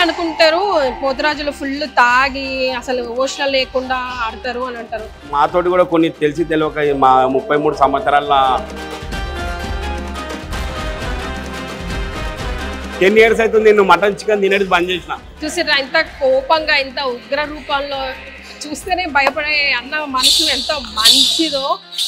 అనుకుంటారు పోతురాజులు ఫుల్ తాగి అసలు ఓషణ లేకుండా ఆడతారు అని అంటారు మాతోటి కూడా కొన్ని తెలిసి తెలియక ఈ మా ముప్పై మూడు సంవత్సరాల టెన్ ఇయర్స్ అవుతుంది నేను మటన్ చికెన్ తినేది బంద్ చేసిన చూసారా ఎంత కోపంగా ఎంత ఉగ్ర రూపంలో చూస్తేనే భయపడే అన్న మనసు ఎంతో మంచిదో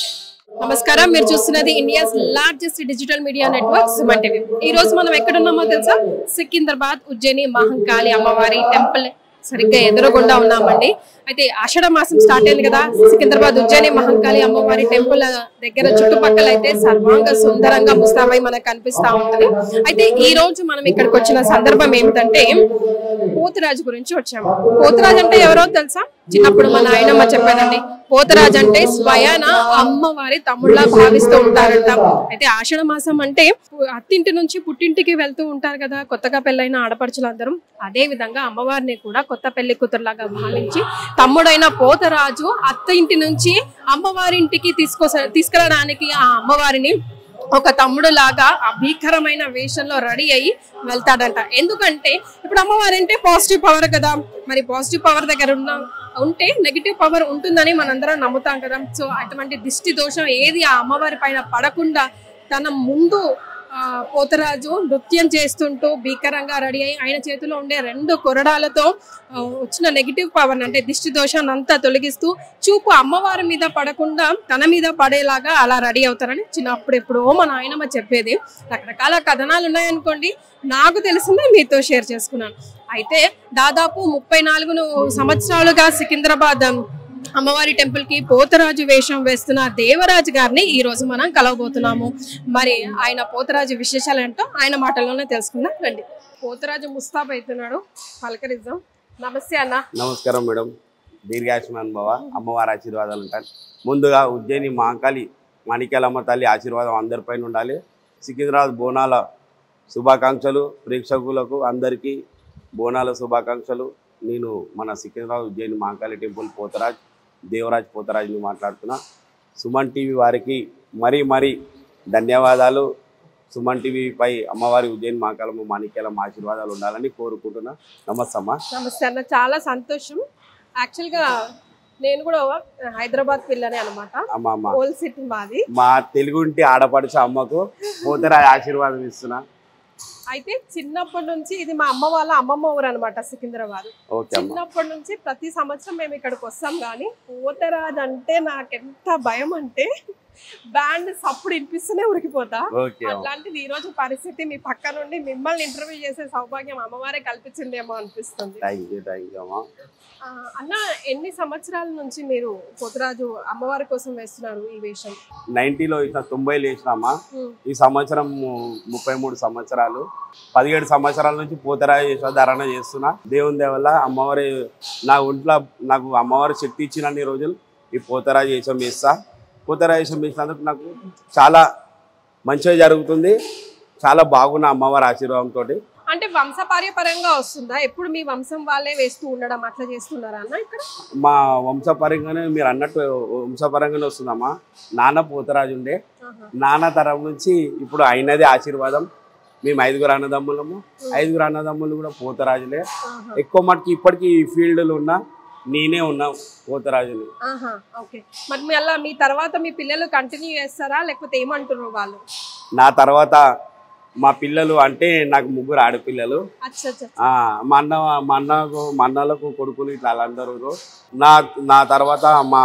నమస్కారం మీరు చూస్తున్నది India's largest digital media network Suman TV ఈ రోజు మనం ఎక్కడున్నామో తెలుసా సికింద్రాబాద్ ఉజ్జయిని మహంకాళి అమ్మవారి టెంపుల్ సరిగ్గా ఎదురుగుండా ఉన్నామండి అయితే ఆషాఢ మాసం స్టార్ట్ అయింది కదా సికింద్రాబాద్ ఉజ్జయిని మహంకాళి అమ్మవారి టెంపుల్ దగ్గర చుట్టుపక్కల అయితే సర్వాంగ సుందరంగా ముస్తాబై మనకు కనిపిస్తా ఉంటుంది అయితే ఈ రోజు మనం ఇక్కడికి వచ్చిన సందర్భం ఏమిటంటే పోతురాజు గురించి వచ్చాము పోతురాజు అంటే ఎవరో తెలుసా చిన్నప్పుడు మా నాయనమ్మ చెప్పేదండి పోతరాజు అంటే స్వయాన అమ్మవారి తమ్ముళ్ళ భావిస్తూ ఉంటారంట అయితే ఆషాఢ మాసం అంటే అత్తింటి నుంచి పుట్టింటికి వెళ్తూ ఉంటారు కదా కొత్తగా పెళ్ళైన ఆడపడుచులందరూ అదే విధంగా అమ్మవారిని కూడా కొత్త పెళ్లి కూతురులాగా భావించి తమ్ముడైన పోతరాజు అత్త ఇంటి నుంచి అమ్మవారింటికి తీసుకో తీసుకెళ్ళడానికి ఆ అమ్మవారిని ఒక తమ్ముడు లాగా ఆ భీకరమైన వేషంలో రెడీ అయ్యి వెళ్తాడంట ఎందుకంటే ఇప్పుడు అమ్మవారు అంటే పాజిటివ్ పవర్ కదా మరి పాజిటివ్ పవర్ దగ్గర ఉన్న ఉంటే నెగిటివ్ పవర్ ఉంటుందని మనందరం నమ్ముతాం కదా సో అటువంటి దిష్టి దోషం ఏది ఆ అమ్మవారి పైన పడకుండా తన ముందు ఆ, పోతరాజు నృత్యం చేస్తుంటూ భీకరంగా రెడీ అయ్యి ఆయన చేతిలో ఉండే రెండు కొరడాలతో ఆ, వచ్చిన నెగిటివ్ పవర్ అంటే దిష్టి దోషాన్ని అంతా తొలగిస్తూ చూపు అమ్మవారి మీద పడకుండా తన మీద పడేలాగా అలా రెడీ అవుతారని చిన్నప్పుడు ఎప్పుడో మా నాయనమ్మ చెప్పేది రకరకాల కథనాలు ఉన్నాయనుకోండి నాకు తెలిసిందే మీతో షేర్ చేసుకున్నాను అయితే దాదాపు ముప్పై నాలుగు సంవత్సరాలుగా సికింద్రాబాద్ అమ్మవారి టెంపుల్ కి పోతరాజు వేషం వేస్తున్న దేవరాజు గారిని ఈ రోజు మనం కలవబోతున్నాము మరి ఆయన పోతరాజు విశేషాలు ఏంటో ఆయన మాటల్లోనే తెలుసుకుందాం రండి పోతరాజు ముస్తాబ్ అవుతున్నాడు పలకరిద్దాం నమస్తే అన్న నమస్కారం మేడం దీర్ఘాయుష్మాన్ భవ అమ్మవారి ఆశీర్వాదాలు ఉంటాయి ముందుగా ఉజ్జయిని మహాకాళి మాణిక్యాలమ్మ తల్లి ఆశీర్వాదం అందరిపైన ఉండాలి సికింద్రాబాద్ బోనాల శుభాకాంక్షలు ప్రేక్షకులకు అందరికీ బోనాల శుభాకాంక్షలు నేను మన సికింద్రాబాద్ ఉజ్జయిని మహాకాళి టెంపుల్ పోతరాజ్ దేవరాజ్ పోతరాజ్ని మాట్లాడుతున్నా సుమన్ టీవీ వారికి మరీ మరీ ధన్యవాదాలు సుమన్ టీవీపై అమ్మవారి ఉజ్జయిని మహాకాలమ్మ మాణిక్యాలమ్మ ఆశీర్వాదాలు ఉండాలని కోరుకుంటున్నా నమస్తే అమ్మ నమస్తే అన్న చాలా సంతోషం యాక్చువల్గా నేను కూడా హైదరాబాద్ పిల్లనే అనమాట అమ్మ అమ్మ ఓల్ సిటీ మాది మా తెలుగుంటి ఆడపడుచు అమ్మకు పోతరా ఆశీర్వాదం ఇస్తున్నా అయితే చిన్నప్పటి నుంచి ఇది మా అమ్మ వాళ్ళ అమ్మమ్మ ఊరు అనమాట సికింద్రాబాద్ ఓకే అమ్మ చిన్నప్పటి నుంచి ప్రతి సంవత్సరం మేము ఇక్కడికి వస్తాం కానీ పోతరాజ్ అంటే నాకెంత భయం అంటే బ్యాండ్ సప్పుడు వినిపిస్తూనే ఉరికిపోతా ఓకే అమ్మ అట్లాంటిది ఈ రోజు పరిస్థితి మీ పక్క నుండి మిమ్మల్ని ఇంటర్వ్యూ చేసే సౌభాగ్యం అమ్మవారే కల్పించిందేమో అనిపిస్తుంది థ్యాంక్ యూ థ్యాంక్ యూ అమ్మ ఆ, అన్న ఎన్ని సంవత్సరాల నుంచి మీరు పోతరాజు అమ్మవారి కోసం వేస్తున్నారు ఈ వేషం నైన్టీలో ఇట్లా తొంభైలో వేసినామా ఉమ్, ఈ సంవత్సరం ముప్పై మూడు సంవత్సరాలు పదిహేడు సంవత్సరాల నుంచి పోతరా ధారణ చేస్తున్నా దేవుని దేవల్ల అమ్మవారి నా ఒంట్లో నాకు అమ్మవారి శక్తి ఇచ్చినన్ని రోజులు ఈ పోతరా వేషం వేస్తా పోతరా వేషం వేసినందుకు నాకు చాలా మంచిగా జరుగుతుంది చాలా బాగున్న అమ్మవారి ఆశీర్వాదంతో అంటే వంశపార్యపరంగా వస్తుందా ఎప్పుడు మీ వంశం వాళ్ళే వేస్తూ ఉండడం అట్లా చేస్తున్నారా అన్న ఇక్కడ మా వంశపరంగానే మీరు అన్నట్టు వంశపరంగానే వస్తుందమ్మా నాన్న పోతరాజు ఉండే ఆహా. నాన్న తరం నుంచి ఇప్పుడు అయినది ఆశీర్వాదం మేము ఐదుగురు అన్నదమ్ములము ఐదుగురు అన్నదమ్ములు కూడా పోతరాజులే ఆహా. ఎక్కువ మటుకు ఇప్పటికీ ఈ ఫీల్డ్లో ఉన్నా నేనే ఉన్నా పోతరాజుని ఆహా ఓకే మరి మీ అలా మీ తర్వాత మీ పిల్లలు కంటిన్యూ చేస్తారా లేకపోతే ఏమంటున్నారు వాళ్ళు నా తర్వాత మా పిల్లలు అంటే నాకు ముగ్గురు ఆడపిల్లలు అచ్చా అచ్చా ఆ, మా అన్న మా అన్నకు మా అన్నలకు కొడుకులు ఇట్లా వాళ్ళందరూ నా నా తర్వాత మా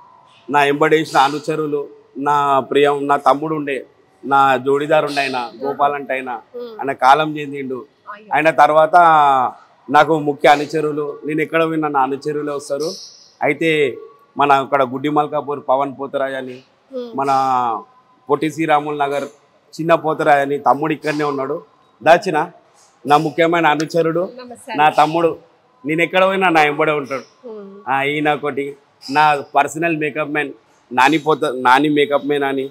నా ఎంబడేసిన అనుచరులు నా ప్రియం నా తమ్ముడు ఉండే నా జోడిదారు ఉండే ఆయన గోపాల్ అంటే ఆయన ఉమ్. ఆయన కాలం చెందిండు అయ్యో. ఆయన తర్వాత నాకు ముఖ్య అనుచరులు నేను ఎక్కడ విన్నా నా అనుచరులే వస్తారు అయితే మన ఇక్కడ గుడ్డి మల్కాపూర్ పవన్ పోతరాజ్ అని ఉమ్. మన పొట్టి శ్రీరాములు నగర్ చిన్న పోతరాజ్ అని తమ్ముడు ఇక్కడనే ఉన్నాడు దాచిన నా ముఖ్యమైన అనుచరుడు నమస్తే నా తమ్ముడు నేను ఎక్కడ పోయినా నా ఎంబడే ఉంటాడు ఉమ్. ఆ, ఈయన ఒకటి నా పర్సనల్ మేకప్ మ్యాన్ నాని పోత నాని మేకప్ మ్యాన్ అని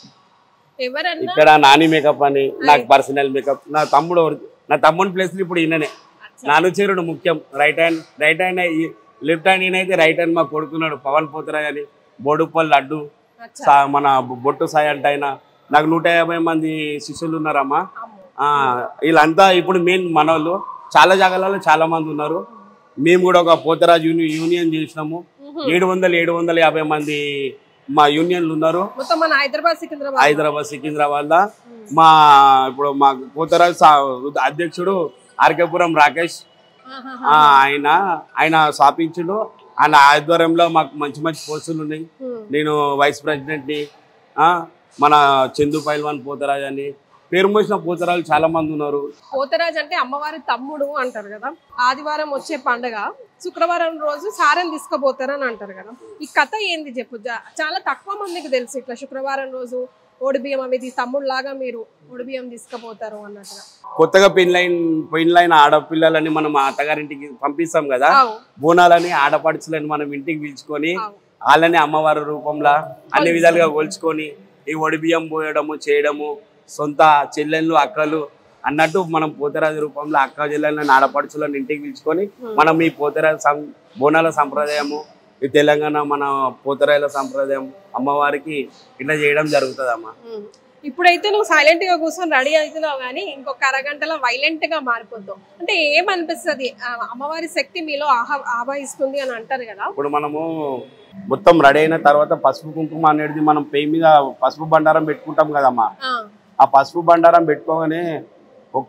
ఎవరన్నా ఇక్కడ నాని మేకప్ అని నాకు పర్సనల్ మేకప్ నా తమ్ముడు ఎవరు- నా తమ్ముని ప్లేస్ ఇప్పుడు ఈయననే అచ్చా. నా అనుచరుడు ముఖ్యం right hand right hand left hand ఈయనైతే రైట్ హ్యాండ్ మా కొడుకున్నాడు పవన్ పోతరాజ్ అని బోడుపల్లి లడ్డు అచ్చా సా- మన బొట్టు సాయి అంటే ఆయన నాకు నూట యాభై మంది శిష్యులు ఉన్నారమ్మా అమ్మో. ఆ, వీళ్ళంతా ఇప్పుడు మెయిన్ మనోళ్ళు చాలా జాగాలలో చాలా మంది ఉన్నారు మేము కూడా ఒక పోతరాజు యూని యూనియన్ చేసినాము ఏడు వందల ఏడు వందల యాభై మంది మా యూనియన్లు ఉన్నారు మొత్తం మన హైదరాబాద్ సికింద్రాబాద్ హైదరాబాద్ సికింద్రాబాద్ లా మా ఇప్పుడు మా పోతరాజు సా- అధ్యక్షుడు ఆర్కేపురం రాకేష్ ఆహాహా. ఆ, ఆయన ఆయన స్థాపించుడు ఆయన ఆధ్వర్యంలో మాకు మంచి మంచి పోస్టులు ఉన్నాయి ఉమ్. నేను వైస్ ప్రెసిడెంట్ని ఆ, మన చందు పైల్వాన్ పోతరాజు అని పేరు మోసిన పోతరాజు చాలా మంది ఉన్నారు పోతరాజు అంటే అమ్మవారి తమ్ముడు అంటారు కదా ఆదివారం వచ్చే పండగ శుక్రవారం రోజు సారం తీసుకుపోతారని అంటారు కదా ఈ కథ ఏంది చెప్పు జా- చాలా తక్కువ మందికి తెలుసు ఇట్లా శుక్రవారం రోజు ఓడిబియ్యం అవి తీ- తమ్ముడు లాగా మీరు ఓడిబియ్యం తీసుకుపోతారు అన్నట్టుగా కొత్తగా పెళ్ళైన పెళ్ళైన ఆడపిల్లలని మనం మా అత్తగారింటికి పంపిస్తాం కదా ఆవు, బోనాలని ఆడపడుచులని మనం ఇంటికి పిలుచుకొని ఆవు. వాళ్ళని అమ్మవారి రూపంలో అన్ని విధాలుగా కొలుచుకొని ఈ ఒడి బియ్యం పోయడము చేయడము సొంత చెల్లెళ్ళు అక్కలు అన్నట్టు మనం పోతరాజు రూపంలో అక్క చెల్లెళ్ళని ఆడపడుచులను ఇంటికి పిలుచుకొని మనం ఈ పోతరాజు సం బోనాల సంప్రదాయము ఈ తెలంగాణ మన పోతరాజుల సంప్రదాయం అమ్మవారికి ఇట్లా చేయడం జరుగుతుంది అమ్మ ఉమ్. ఇప్పుడైతే నువ్వు సైలెంట్ గా కూర్చొని రెడీ అవుతున్నావు కానీ ఇంకొక అరగంటలో వైలెంట్ గా మారిపోతావు అంటే ఏమనిపిస్తుంది ఆ అమ్మవారి శక్తి మీలో ఆహా ఆవాహిస్తుంది అని అంటారు కదా ఇప్పుడు మనము మొత్తం రెడీ అయిన తర్వాత పసుపు కుంకుమ అనేది మనం పెయి మీద పసుపు బండారం పెట్టుకుంటాం కదమ్మా ఆ, ఆ పసుపు బండారం పెట్టుకోగానే ఒక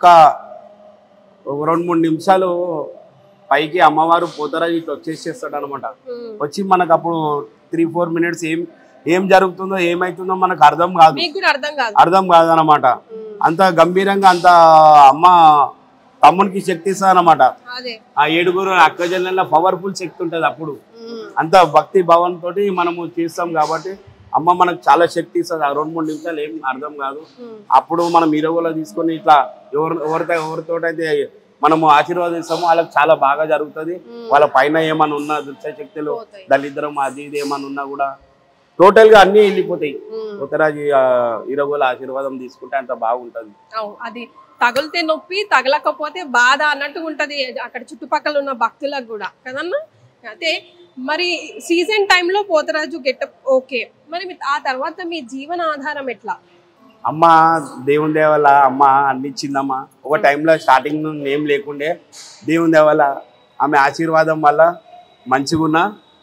ఒక రెండు మూడు నిమిషాలు పైకి అమ్మవారు పోతారా ఇట్లా వచ్చేసేస్తాడు అనమాట ఉమ్. వచ్చి మనకు అప్పుడు త్రీ ఫోర్ మినిట్స్ ఏం ఏం జరుగుతుందో ఏమైతుందో మనకు అర్థం కాదు మీకు కూడా అర్థం కాదు అర్థం కాదనమాట ఉమ్. అంత గంభీరంగా అంత అమ్మ తమ్మునికి శక్తి ఇస్తుంది అనమాట అదే ఆ ఏడుగురు అక్క చెల్లెళ్ళ పవర్ఫుల్ శక్తి ఉంటుంది అప్పుడు ఉమ్. అంత భక్తి భావం తోటి మనము చేస్తాం కాబట్టి అమ్మ మనకు చాలా శక్తి ఇస్తుంది ఆ రెండు మూడు నిమిషాలు ఏం అర్థం కాదు ఉమ్. అప్పుడు మనం ఇరవలో తీసుకొని ఇట్లా ఎవరు ఎవరితో ఎవరితోటైతే మనము ఆశీర్వాదిస్తామో వాళ్ళకి చాలా బాగా జరుగుతుంది ఉమ్. వాళ్ళ పైన ఏమైనా ఉన్నా దుష్ట శక్తులు పోతాయి. దళిద్రం అది ఇది ఏమైనా ఉన్నా కూడా టోటల్ గా అన్ని వెళ్ళిపోతాయి ఉమ్. ఉత్తరాజు ఇరవల ఆశీర్వాదం తీసుకుంటే అంత బాగుంటది అవు అది తగిలితే నొప్పి తగలకపోతే బాధ అన్నట్టు ఉంటది అక్కడ చుట్టుపక్కల ఉన్న భక్తులకు కూడా కదన్నా అయితే మరి సీజన్ టైంలో పోతరాజు గెటప్ ఓకే మరి మీ- ఆ తర్వాత మీ జీవన ఆధారం ఎట్లా అమ్మ దేవుని దేవల అమ్మ అన్ని ఇచ్చిందమ్మ ఒక టైంలో స్టార్టింగ్ నుండి ఏం లేకుండే దేవుని దేవల ఆమె ఆశీర్వాదం వల్ల మంచిగున్నా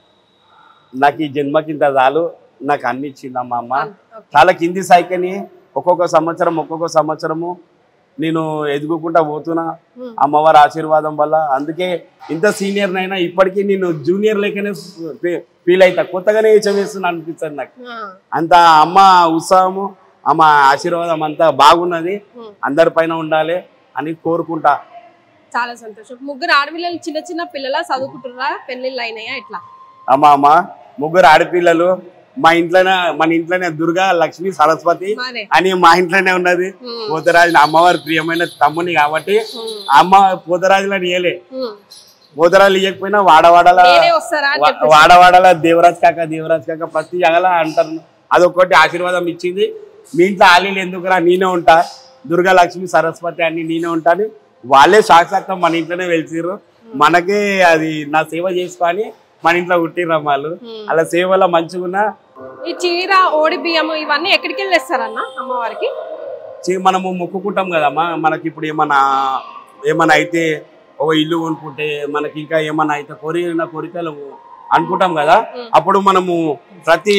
నాకు ఈ జన్మకి ఇంత చాలు నాకు అన్ని ఇచ్చిందమ్మ అమ్మ ఓకే. చాలా కింది స్థాయికని ఒక్కొక్క సంవత్సరం ఒక్కొక్క సంవత్సరము నేను ఎదుగుకుంటా పోతున్నా ఉమ్. అమ్మవారి ఆశీర్వాదం వల్ల అందుకే ఇంత సీనియర్ నైనా ఇప్పటికీ నేను జూనియర్ లెక్కనే ఫీల్ అవుతా కొత్తగానే వేస్తున్నా అనిపిస్తుంది నాకు ఆ, అంత అమ్మ ఉత్సాహము అమ్మ ఆశీర్వాదం అంతా బాగున్నది ఉమ్. అందరి పైన ఉండాలి అని కోరుకుంటా చాలా సంతోషం ముగ్గురు ఆడపిల్లలు చిన్న చిన్న పిల్లల చదువుకుంటున్నారా పెళ్ళిళ్ళు అయినాయా ఎట్లా అమ్మ అమ్మ ముగ్గురు ఆడపిల్లలు మా ఇంట్లోనే మన ఇంట్లోనే దుర్గా లక్ష్మి సరస్వతి మానే అని మా ఇంట్లోనే ఉన్నది ఉమ్. పోతరాజు అమ్మవారి ప్రియమైన తమ్ముని కాబట్టి ఉమ్. అమ్మ పోతరాజులను ఇయ్యలే ఉమ్. పోతరాజులు ఇయ్యకపోయినా వాడవాడల నేనే వస్తారా అని వా- చెప్పేసి. వాడవాడల దేవరాజ్ కాక దేవరాజ్ కాక ప్రతి జగల అంటారు అదొకటి ఆశీర్వాదం ఇచ్చింది మీ ఇంట్లో ఆలీలు ఎందుకురా నేనే ఉంటా దుర్గా లక్ష్మి సరస్వతి అని నేనే ఉంటాను వాళ్ళే సాక్షాత్తం మన ఇంట్లోనే వెళ్తారు మనకే అది నా సేవ చేసుకొని మన ఇంట్లో పుట్టిర్రు వాళ్ళు ఉమ్. అలా సేవలో మంచిగున్నా ఈ చీర ఓడి బియ్యము ఇవన్నీ ఎక్కడికి వెళ్ళేస్తారన్న అమ్మవారికి చే- మనము మొక్కుకుంటాం కదమ్మా మనకి ఇప్పుడు ఏమన్నా ఏమన్నా అయితే ఒక ఇల్లు కొనుక్కుంటే మనకి ఇంకా ఏమన్నా అయితే కోరిన కోరికలు అనుకుంటాం కదా ఉమ్. అప్పుడు మనము ప్రతి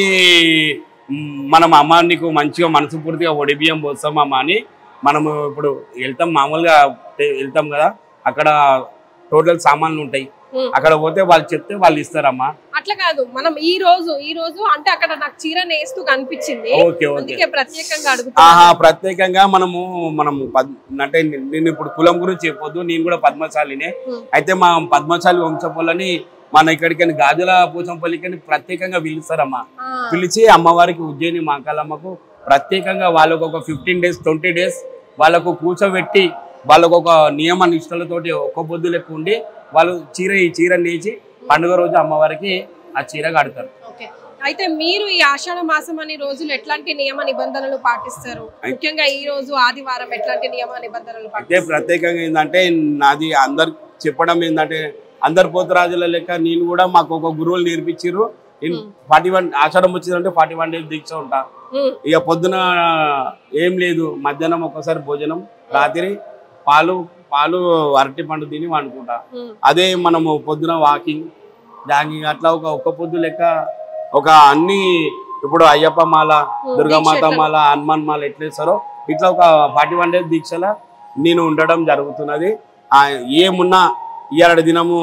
మ్, మనం అమ్మ నీకు మంచిగా మనసుపూర్తిగా ఒడి బియ్యం పోస్తాం అమ్మ అని మనము ఇప్పుడు వెళ్తాం మామూలుగా వె- వెళ్తాం కదా అక్కడ టోటల్ సామాన్లు ఉంటాయి ఉమ్. అక్కడ పోతే వాళ్ళు చెప్తే వాళ్ళు ఇస్తారమ్మా అట్లా కాదు మనం ఈ రోజు ఈ రోజు అంటే అక్కడ నాకు చీర నేస్తూ కనిపించింది ఓకే ఓకే అందుకే ప్రత్యేకంగా అడుగుతున్నా ఆహా ప్రత్యేకంగా మనము మనం పద్- అంటే నేను ఇప్పుడు కులం గురించి చెప్పొద్దు నేను కూడా పద్మశాలినే ఉమ్. అయితే మా పద్మశాలి వంశపుల్లని మన ఇక్కడికి గాజుల పూచంపల్లికని ప్రత్యేకంగా పిలుస్తారమ్మా ఆ, పిలిచి అమ్మవారికి ఉజ్జయిని మాకాలమ్మకు ప్రత్యేకంగా వాళ్ళకు ఒక ఫిఫ్టీన్ డేస్ ట్వంటీ డేస్ వాళ్ళకు కూర్చోబెట్టి వాళ్ళకు ఒక నియమ నిష్టలతోటి ఒక్క పొద్దు లెక్క ఉండి వాళ్ళు చీర ఈ చీర నేచి పండుగ రోజు అమ్మవారికి ఆ చీర కడతారు ఓకే అయితే మీరు ఈ ఆషాఢ మాసం అనే రోజులు ఎట్లాంటి నియమ నిబంధనలు పాటిస్తారు ముఖ్యంగా ఈ రోజు ఆదివారం ఎట్లాంటి నియమ నిబంధనలు అయితే పాటిస్తారు ప్రత్యేకంగా ఏంటంటే నాది అందరు చెప్పడం ఏంటంటే అందరు పోతురాజుల లెక్క నేను కూడా మాకు ఒక గురువులు నేర్పించారు నేను ఫార్టీ వన్ ఆషాఢం వచ్చిందంటే ఫార్టీ వన్ డేస్ దీక్ష ఉంటా ఉమ్, ఇక పొద్దున ఏం లేదు మధ్యాహ్నం ఒక్కసారి భోజనం రాత్రి పాలు పాలు అరటి పండు తిని వండుకుంటా ఉమ్, అదే మనము పొద్దున వాకింగ్ జాగింగ్ అట్లా ఒక ఒక్క పొద్దు లెక్క ఒక అన్ని ఇప్పుడు అయ్యప్ప మాల దుర్గామాత దీక్ష ఎట్లా? మాల హనుమాన్ మాల ఎట్లా ఇస్తారో ఇట్లా ఒక ఫార్టీ వన్ డేస్ దీక్షల నేను ఉండడం జరుగుతున్నది ఆ ఏమున్నా ఇయ్యాల దినము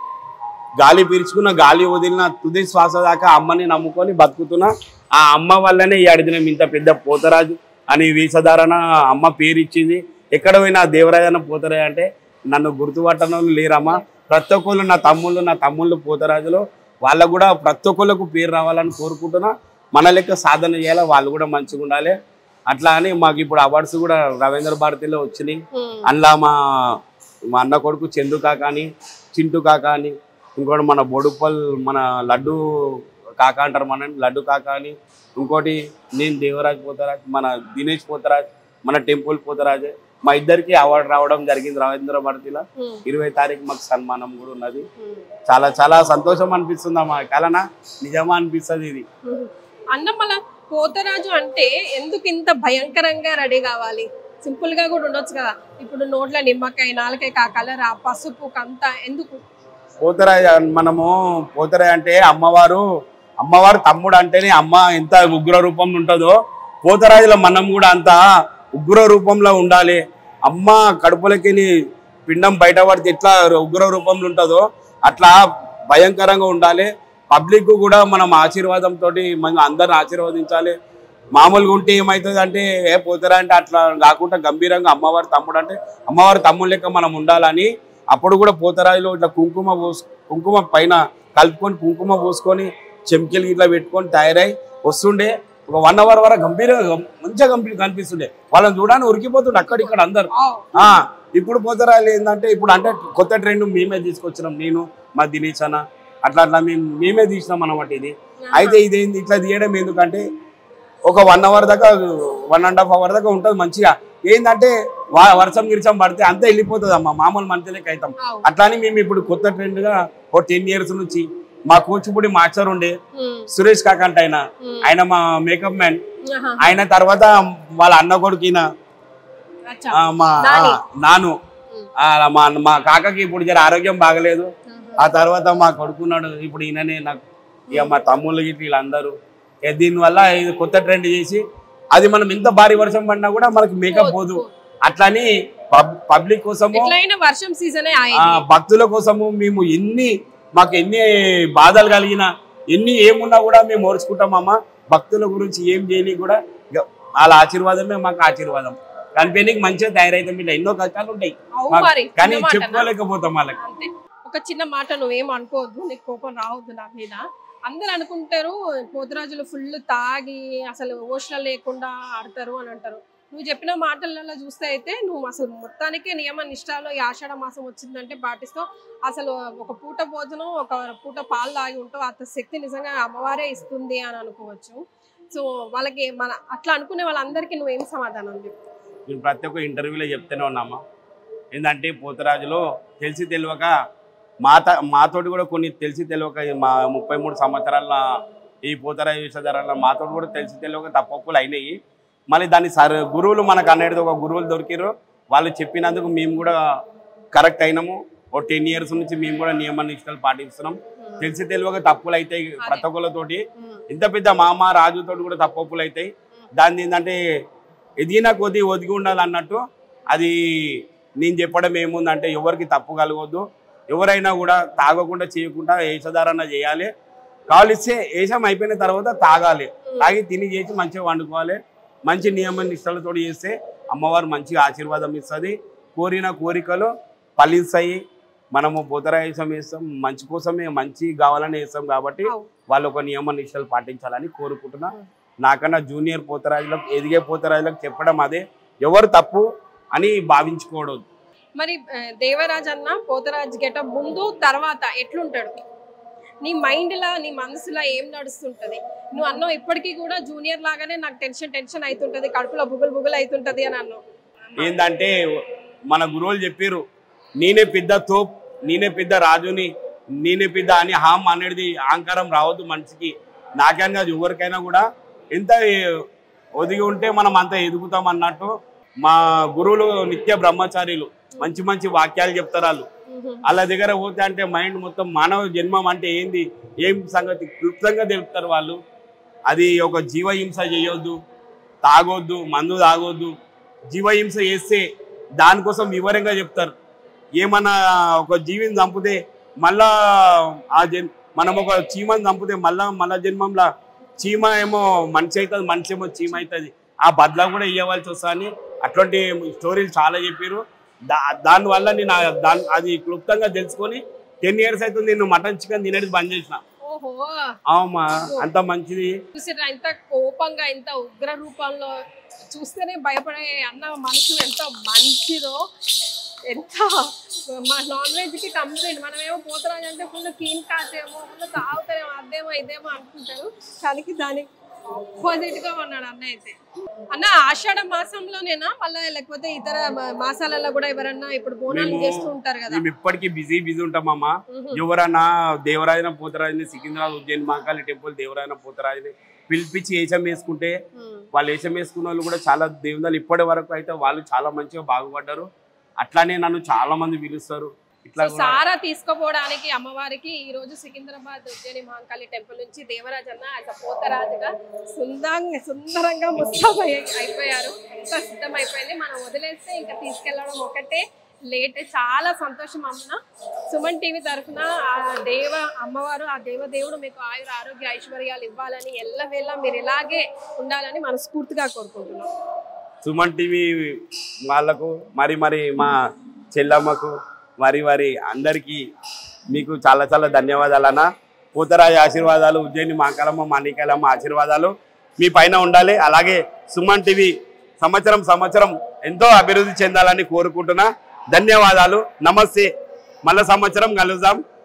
గాలి పీల్చుకున్న గాలి వదిలిన తుది శ్వాస దాకా అమ్మని నమ్ముకొని బతుకుతున్నా ఆ అమ్మ వల్లనే ఈ దినం ఇంత పెద్ద పోతరాజు అని వేషధారణ అమ్మ పేరు ఇచ్చింది ఎక్కడ పోయినా దేవరాజన పోతరాజు అంటే నన్ను గుర్తుపట్టడం లేరమ్మా ప్రతి ఒక్కళ్ళు నా తమ్ముళ్ళు నా తమ్ముళ్ళు పోతరాజులు వాళ్ళకు కూడా ప్రతి ఒక్కళ్ళకు పేరు రావాలని కోరుకుంటున్నా మన లెక్క సాధన చేయాలి వాళ్ళు కూడా మంచిగా ఉండాలి అట్లా అని మాకు ఇప్పుడు అవార్డ్స్ కూడా రవీంద్ర భారతిలో వచ్చినాయి ఉమ్, అందులో మా మా అన్న కొడుకు చందు కాక అని చింటూ కాక అని ఇంకోటి మన బొడుపల్ మన లడ్డు కాక అంటారు మన లడ్డు కాక అని ఇంకోటి నేను దేవరాజ్ పోతరాజ్ మన దినేష్ పోతరాజ్ మన టెంపుల్ పోతరాజ్ మా ఇద్దరికి అవార్డు రావడం జరిగింది రవీంద్ర భారతిలో ఉమ్, ఇరవై తారీఖు మాకు సన్మానం కూడా ఉన్నది ఉమ్, చాలా చాలా సంతోషం అనిపిస్తుంది అమ్మా కలనా నిజమా అనిపిస్తుంది ఇది ఉమ్. అన్న మళ్ళా పోతరాజు అంటే ఎందుకు ఇంత భయంకరంగా రెడీ కావాలి సింపుల్ గా కూడా ఉండొచ్చు కదా ఇప్పుడు నోట్ల నిమ్మకాయ నాలుకాయ కా కలర్ ఆ పసుపు కంత ఎందుకు పోతరాజ్ మనము పోతరాజ్ అంటే అమ్మవారు అమ్మవారు తమ్ముడు అంటేనే అమ్మ ఎంత ఉగ్ర రూపంలో ఉంటుందో పోతరాజులో మనం కూడా అంత ఉగ్ర రూపంలో ఉండాలి అమ్మ కడుపులకి పిండం బయట పడితే ఎట్లా ఉగ్ర రూపంలో ఉంటుందో అట్లా భయంకరంగా ఉండాలి పబ్లిక్ కూడా మనం ఆశీర్వాదంతో మనం అందరిని ఆశీర్వదించాలి మామూలుగా ఉంటే ఏమవుతుంది అంటే ఏ పోతారా అంటే అట్లా కాకుండా గంభీరంగా అమ్మవారి తమ్ముడు అంటే అమ్మవారి తమ్ముడు లెక్క మనం ఉండాలని అప్పుడు కూడా పోతరాయిలో ఇట్లా కుంకుమ పోసు కుంకుమ పైన కలుపుకొని కుంకుమ పోసుకొని చెంకిలు ఇట్లా పెట్టుకొని తయారై వస్తుండే ఒక వన్ అవర్ వరకు గంభీరంగా మంచిగా గంభీర కనిపిస్తుండే వాళ్ళని చూడడానికి ఉరికిపోతుండే అక్కడిక్కడ అందరు ఆ, ఆ ఇప్పుడు పోతరాయిలు ఏంటంటే ఇప్పుడు అంటే కొత్త ట్రెండ్ మేమే తీసుకొచ్చినాం నేను మా దినేష్ అన్న అట్లా అట్లా మేము మేమే తీసినాం అన్నమాట ఇది అయితే ఇదేంది ఇట్లా తీయడం ఎందుకంటే ఒక వన్ అవర్ దాకా వన్ అండ్ హాఫ్ అవర్ దాకా ఉంటుంది మంచిగా ఏంటంటే వా- వర్షం గిరిచం పడితే అంతా వెళ్ళిపోతుంది అమ్మా మామూలు మనుషులకి అవుతాం అవు. అట్లానే మేము ఇప్పుడు కొత్త ట్రెండ్ గా ఒక టెన్ ఇయర్స్ నుంచి మా కూచిపూడి మాస్టర్ ఉండే ఉమ్, సురేష్ కాకంట ఆయన ఉమ్, ఆయన మా మేకప్ మ్యాన్ ఆహా, ఆయన తర్వాత వాళ్ళ అన్న కొడుకిన అచ్చా. ఆ, మా ఆ, నాని. నాను ఉమ్, ఆ, మా మా కాకకి ఇప్పుడు జర ఆరోగ్యం బాగలేదు ఆహా. ఆ తర్వాత మా కొడుకున్నాడు ఇప్పుడు ఈయననే నాకు ఇక మా తమ్ముళ్ళు గిట్ల వీళ్ళందరూ ఇక దీనివల్ల ఇది కొత్త ట్రెండ్ చేసి అది మనం ఎంత భారీ వర్షం పడినా కూడా మనకి మేకప్ పోదు అట్లని పబ్లిక్ కోసము ఎట్లయినా వర్షం సీజనే ఆ, అయింది భక్తుల కోసము మేము ఎన్ని మాకు ఎన్ని బాధలు కలిగినా ఎన్ని ఏమున్నా కూడా మేము ఓర్చుకుంటామమ్మా భక్తుల గురించి ఏం చేయని కూడా ఇక వాళ్ళ ఆశీర్వాదమే మాకు ఆశీర్వాదం కనిపించడానికి మంచిగా తయారైతాం ఇట్లా ఎన్నో కష్టాలు ఉంటాయి అవు మాకు. మరి కానీ చిన్న మాటనా? చెప్పుకోలేకపోతాం వాళ్ళకి అంతే ఒక చిన్న మాట నువ్వేం అనుకోవద్దు నీకు కోపం రావద్దు నా మీద అందరు అనుకుంటారు పోతురాజులు ఫుల్ తాగి అసలు ఓషణ లేకుండా ఆడతారు అని అంటారు నువ్వు చెప్పిన మాటలలో చూస్తే అయితే నువ్వు అసలు మొత్తానికి నియమ నిష్టాలో ఈ ఆషాఢ మాసం వచ్చిందంటే పాటిస్తావు అసలు ఒక పూట భోజనం ఒక పూట పాలు తాగి ఉంటావు అంత శక్తి నిజంగా అమ్మవారే ఇస్తుంది అని అనుకోవచ్చు సో వాళ్ళకి మన అట్లా అనుకునే వాళ్ళందరికీ నువ్వేం సమాధానం చెప్పు నేను ప్రతి ఒక్క ఇంటర్వ్యూలో చెప్తూనే ఉన్నామా ఏంటంటే పోతరాజులో తెలిసి తెలియక మా త మాతోటి కూడా కొన్ని తెలిసి తెలియక మా ముప్పై మూడు సంవత్సరాల ఈ పోతరాజు విషధారాల మాతోటి కూడా తెలిసి తెలియక తప్పప్పులు అయినాయి మళ్ళీ దాన్ని సర్ గురువులు మనకు అనేది ఒక గురువులు దొరికిరు వాళ్ళు చెప్పినందుకు మేము కూడా కరెక్ట్ అయినాము ఓ టెన్ ఇయర్స్ నుంచి మేము కూడా నియమ నిష్టలు పాటిస్తున్నాం తెలిసి తెలియక తప్పులు అవుతాయి ప్రతి ఒక్కరితోటి ఉమ్, ఇంత పెద్ద మామ రాజుతో కూడా తప్పప్పులు అవుతాయి దాన్ని ఏంటంటే ఎదిగిన కొద్దీ ఒదిగి ఉండాలి అన్నట్టు అది నేను చెప్పడం ఏముందంటే ఎవరికి తప్పు కలగొద్దు ఎవరైనా కూడా తాగకుండా చేయకుండా వేషధారణ చేయాలి కావలిస్తే వేషం అయిపోయిన తర్వాత తాగాలి తాగి తిని చేసి మంచిగా వండుకోవాలి మంచి నియమ నిష్టలతో చేస్తే అమ్మవారు మంచిగా ఆశీర్వాదం ఇస్తుంది కోరిన కోరికలు ఫలిస్తాయి మనము బుధరాయసం వేస్తాం మంచి కోసమే మంచి కావాలని వేస్తాం కాబట్టి అవు. వాళ్ళు ఒక నియమ నిష్టలు పాటించాలని కోరుకుంటున్నా నాకన్నా జూనియర్ పోతరాజులకు ఎదిగే పోతరాజులకు చెప్పడం అదే ఎవరు తప్పు అని భావించుకోవడం మరి ఆ, దేవరాజ్ అన్న పోతరాజ్ గెట ముందు తర్వాత ఎట్లుంటాడు నీ మైండ్ లా నీ మనసులో ఏం నడుస్తుంటది నువ్వు అన్నావు ఇప్పటికీ కూడా జూనియర్ లాగానే నాకు టెన్షన్ టెన్షన్ అవుతుంటది కడుపులో బుగులు బుగులు అవుతుంటది అని అన్నావు ఏంటంటే మన గురువులు చెప్పారు నేనే పెద్ద తోప్ నేనే పెద్ద రాజుని నేనే పెద్ద అని హామ్ అనేది అహంకారం రావద్దు మనిషికి నాకేం కాదు ఎవరికైనా కూడా ఎంత ఒదిగి ఉంటే మనం అంత ఎదుగుతాం అన్నట్టు మా గురువులు నిత్య బ్రహ్మచారిలు మంచి మంచి వాక్యాలు చెప్తారు వాళ్ళు వాళ్ళ దగ్గర పోతే అంటే మైండ్ మొత్తం మానవ జన్మం అంటే ఏంది ఏం సంగతి క్లుప్తంగా తెలుపుతారు వాళ్ళు అది ఒక జీవహింస చేయొద్దు తాగొద్దు మందు తాగొద్దు జీవహింస చేస్తే దానికోసం వివరంగా చెప్తారు ఏమన్నా ఒక జీవిని చంపితే మళ్ళా ఆ జన్ మనం ఒక చీమని చంపితే మళ్ళా మళ్ళా జన్మంలో చీమ ఏమో మనిషి అవుతుంది మనిషి ఏమో చీమ అవుతుంది ఆ బదలా కూడా ఇవ్వవలసి వస్తా అని అట్లాంటి స్టోరీలు చాలా చెప్పారు దా దానివల్ల నేను ఆ- దాని అది క్లుప్తంగా తెలుసుకొని టెన్ ఇయర్స్ అవుతుంది నేను మటన్ చికెన్ తినేది బంద్ చేసిన ఓహో అవుమా అంత మంచిది చూసారా ఎంత కోపంగా ఎంత ఉగ్ర రూపంలో చూస్తేనే భయపడే అన్న మనసు ఎంత మంచిదో ఎంత మా నాన్ వెజ్ కి కంప్లీట్ మనమేమో పోతరాజు అంటే ఫుల్ క్లీన్ కాసేమో ఫుల్ తాగుతారేమో అదేమో ఇదేమో అనుకుంటారు దానికి దానికి ఆపోజిట్ గా ఉన్నాడు అన్న అయితే అన్న ఆషాఢ మాసంలోనేనా మళ్ళీ లేకపోతే ఇతర మా- మాసాలలో కూడా ఎవరన్నా ఇప్పుడు బోనాలు మేము- చేస్తూ ఉంటారు కదా మేము ఇప్పటికీ బిజీ బిజీ ఉంటామమ్మా ఎవరన్నా దేవరాజన పోతరాజుని సికింద్రాబాద్ ఉజ్జయిన్ మహాకాళి టెంపుల్ దేవరాజన పోతరాజుని పిలిపించి ఏషం వేసుకుంటే ఉమ్. వాళ్ళు ఏషం వేసుకున్న వాళ్ళు కూడా చాలా దేవుదాలు ఇప్పటి వరకు అయితే వాళ్ళు చాలా మంచిగా బాగుపడ్డారు అట్లానే నన్ను చాలా మంది పిలుస్తారు ఇట్లా సో సారా తీసుకుపోవడానికి అమ్మవారికి ఈ రోజు సికింద్రాబాద్ ఉజ్జయిని మహంకాళి టెంపుల్ నుంచి దేవరాజ్ అన్న ఆయన పోతరాజుగా సుందంగా సుందరంగా ముస్తాబ్ అయ్యి- అయిపోయారు ఎంత సిద్ధం అయిపోయింది మనం వదిలేస్తే ఇంకా తీసుకెళ్ళడం ఒకటే లేట్ చాలా సంతోషం అమ్మ సుమన్ టీవీ తరఫున ఆ దేవ అమ్మవారు ఆ దేవదేవుడు మీకు ఆయుర ఆరోగ్య ఐశ్వర్యాలు ఇవ్వాలని ఎల్లవేళ మీరు ఇలాగే ఉండాలని మనస్ఫూర్తిగా కోరుకుంటున్నాం సుమన్ టీవీ వాళ్ళకు మరి మరి మా చెల్లమ్మకు మరి మరి అందరికీ మీకు చాలా చాలా ధన్యవాదాలు అన్న పూతరాజు ఆశీర్వాదాలు ఉజ్జయిని మాకాలమ్మ మాణికాలమ్మ ఆశీర్వాదాలు మీ పైన ఉండాలి అలాగే సుమన్ టీవీ సంవత్సరం సంవత్సరం ఎంతో అభివృద్ధి చెందాలని కోరుకుంటున్నా ధన్యవాదాలు నమస్తే మళ్ళా సంవత్సరం కలుద్దాం